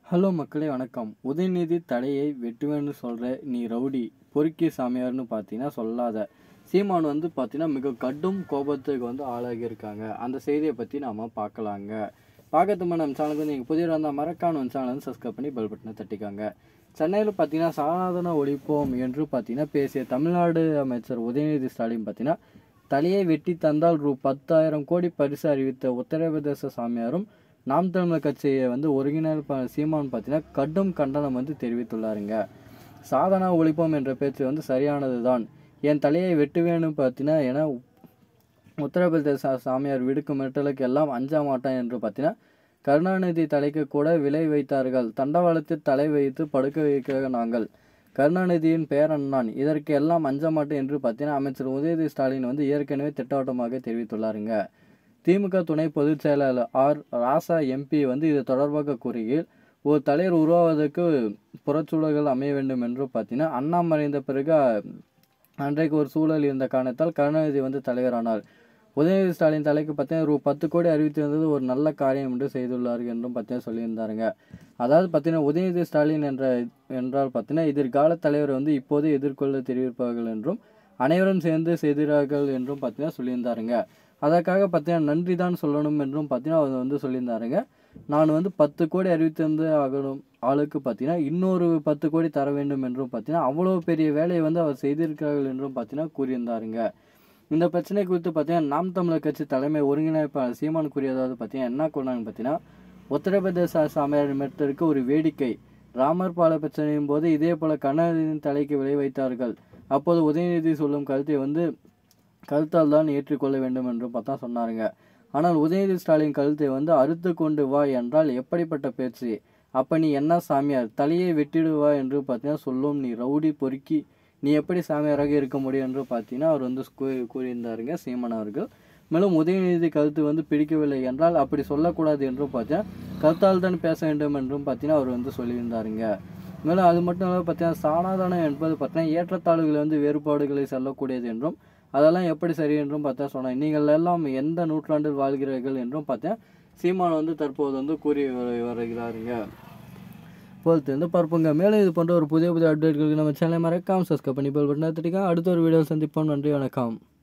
hello மக்களே வணக்கம் உதயநிதி தடையை வெட்டுவேன்னு சொல்கிற நீ ரவுடி பொறுக்கி சாமியார்னு பார்த்தீங்கன்னா சொல்லாத சீமான் வந்து பார்த்தீங்கன்னா மிக கடும் கோபத்துக்கு வந்து ஆளாகி இருக்காங்க அந்த செய்தியை பற்றி நாம் பார்க்கலாங்க பார்க்கறதுக்கு நம்ம சேனலுக்கு வந்து நீங்கள் புதிய வந்தால் மறக்காம நம்ம சேனல் வந்து சப்ஸ்கிரைப் பண்ணி பெல் பட்டனை தட்டிக்காங்க சென்னையில் பார்த்தீங்கன்னா சாதாரண ஒழிப்போம் என்று பார்த்தீங்கன்னா பேசிய தமிழ்நாடு அமைச்சர் உதயநிதி ஸ்டாலின் பார்த்தீங்கன்னா தலையை வெட்டி தந்தால் ரூ பத்தாயிரம் கோடி பரிசு அறிவித்த உத்தரப்பிரதேச சாமியாரும் நாம் தமிழர் கட்சியை வந்து ஒருங்கிணைப்பாளர் சீமான் பார்த்தீங்கன்னா கடும் கண்டனம் வந்து தெரிவித்துள்ளாருங்க சாதனா ஒழிப்போம் என்ற பேச்சு வந்து சரியானது தான் என் தலையை வெட்டுவேன்னு பார்த்தீங்கன்னா ஏன்னா உத்தரப்பிரதேச சாமியார் விடுக்கும் மிரட்டலுக்கு எல்லாம் அஞ்ச மாட்டேன் என்று பார்த்தீங்கன்னா கருணாநிதி தலைக்கு கூட விலை வைத்தார்கள் தண்டவாளத்தில் தலை வைத்து படுக்க வைக்க நாங்கள் கருணாநிதியின் பேரன் நான் இதற்கு எல்லாம் அஞ்ச மாட்டேன் என்று பார்த்தீங்கன்னா அமைச்சர் உதயநிதி ஸ்டாலின் வந்து ஏற்கனவே திட்டவட்டமாக தெரிவித்துள்ளாருங்க திமுக துணை பொதுச் செயலாளர் ஆர் ராசா எம்பி வந்து இது தொடர்பாக கூறுகையில் ஒரு தலைவர் உருவாவதற்கு புறச்சூழல்கள் அமைய வேண்டும் என்று பார்த்தீங்கன்னா அண்ணா மறைந்த பிறகு அன்றைக்கு ஒரு சூழல் இருந்த காரணத்தால் கருணாநிதி வந்து தலைவரானார் உதயநிதி ஸ்டாலின் தலைக்கு பார்த்தீங்கன்னா ரூ பத்து கோடி அறிவித்திருந்தது ஒரு நல்ல காரியம் என்று செய்துள்ளார் என்றும் பார்த்தீங்கன்னா சொல்லியிருந்தாருங்க அதாவது பார்த்தீங்கன்னா உதயநிதி ஸ்டாலின் என்ற என்றால் பார்த்தீங்கன்னா எதிர்கால தலைவர் வந்து இப்போது எதிர்கொள்ள தெரிவிப்பார்கள் என்றும் அனைவரும் சேர்ந்து செய்கிறார்கள் என்றும் பார்த்தீங்கன்னா சொல்லியிருந்தாருங்க அதற்காக பார்த்தீங்கன்னா நன்றி தான் சொல்லணும் என்றும் பார்த்தீங்கன்னா அவர் வந்து சொல்லியிருந்தாருங்க நான் வந்து பத்து கோடி அறிவித்திருந்து ஆகணும் ஆளுக்கு பார்த்தீங்கன்னா இன்னொரு பத்து கோடி தர வேண்டும் என்றும் பார்த்தீங்கன்னா அவ்வளோ பெரிய வேலையை வந்து அவர் செய்திருக்கிறார்கள் என்றும் பார்த்தீங்கன்னா கூறியிருந்தாருங்க இந்த பிரச்சனை குறித்து பார்த்தீங்கன்னா நாம் தமிழர் கட்சி தலைமை ஒருங்கிணைப்பாளர் சீமான் கூறியதாவது பார்த்தீங்கன்னா என்ன கொண்டாங்க பார்த்தீங்கன்னா உத்தரப்பிரதேச சாமியார் மெத்தருக்கு ஒரு வேடிக்கை ராமர் பால பிரச்சனையின் போது இதே போல கருணாநிதியின் தலைக்கு விளை வைத்தார்கள் அப்போது உதயநிதி சொல்லும் கருத்தை வந்து கருத்தால் தான் ஏற்றுக்கொள்ள வேண்டும் என்று பார்த்தா சொன்னாருங்க ஆனால் உதயநிதி ஸ்டாலின் கருத்தை வந்து அறுத்து கொண்டு வா என்றால் எப்படிப்பட்ட பேச்சு அப்போ நீ என்ன சாமியார் தலையை வெட்டிடுவா என்று பார்த்தீங்கன்னா சொல்லும் நீ ரவுடி பொறுக்கி நீ எப்படி சாமியாராக இருக்க முடியும் என்று பார்த்தீங்கன்னா அவர் வந்து கூறி கூறியிருந்தாருங்க சீமன் அவர்கள் மேலும் உதயநிதி கருத்து வந்து பிடிக்கவில்லை என்றால் அப்படி சொல்லக்கூடாது என்றும் பார்த்தீங்கன்னா கருத்தால் தான் பேச வேண்டும் என்றும் பார்த்தீங்கன்னா அவர் வந்து சொல்லியிருந்தாருங்க மேலும் அது மட்டும் இல்லாமல் பார்த்தீங்கன்னா சாணாதானம் என்பது பார்த்தீங்கன்னா ஏற்றத்தாழ்வுகளை வந்து வேறுபாடுகளை சொல்லக்கூடியது என்றும் அதெல்லாம் எப்படி சரி என்றும் பார்த்தா சொன்னாங்க நீங்கள் எல்லாம் எந்த நூற்றாண்டில் வாழ்கிறீர்கள் என்றும் பார்த்தேன் சீமான் வந்து தற்போது வந்து கூறி வரு- வருகிறாருங்க பொறுத்து வந்து பார்ப்போங்க மேலும் இது போன்ற ஒரு புதிய புதிய அப்டேட்களுக்கு நம்ம சேனலை மறக்காம சப்ஸ்கிரைப் பண்ணி பெல் பட்டனை தட்டிக்கா அடுத்த ஒரு வீடியோ சந்திப்போம் நன்றி வணக்கம்